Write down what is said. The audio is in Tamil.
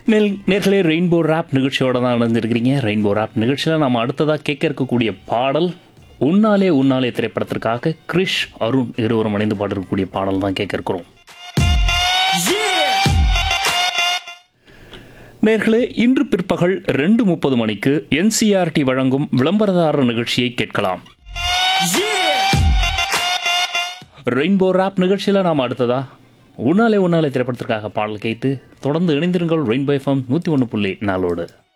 நெல் நேர்களே ரெயின்போ ராப் நிகழ்ச்சியோட தான் இணைஞ்சிருக்கிறீங்க ரெயின்போ ராப் நிகழ்ச்சியில் நாம் அடுத்ததாக கேட்க இருக்கக்கூடிய பாடல் உன்னாலே உன்னாலே திரைப்படத்திற்காக கிரிஷ் அருண் இருவரும் இணைந்து பாடிருக்கக்கூடிய பாடல் தான் கேட்க இருக்கிறோம் நேர்களே இன்று பிற்பகல் ரெண்டு முப்பது மணிக்கு என்சிஆர்டி வழங்கும் விளம்பரதாரர் நிகழ்ச்சியை கேட்கலாம் ரெயின்போ ராப் நிகழ்ச்சியில் நாம் அடுத்ததா உன்னாலே உன்னாலே திரைப்படத்திற்காக பாடல் கேட்டு தொடர்ந்து இணைந்திருங்கள் ரெயின்போ எஃப்எம் நூற்றி ஒன்று புள்ளி நாலோடு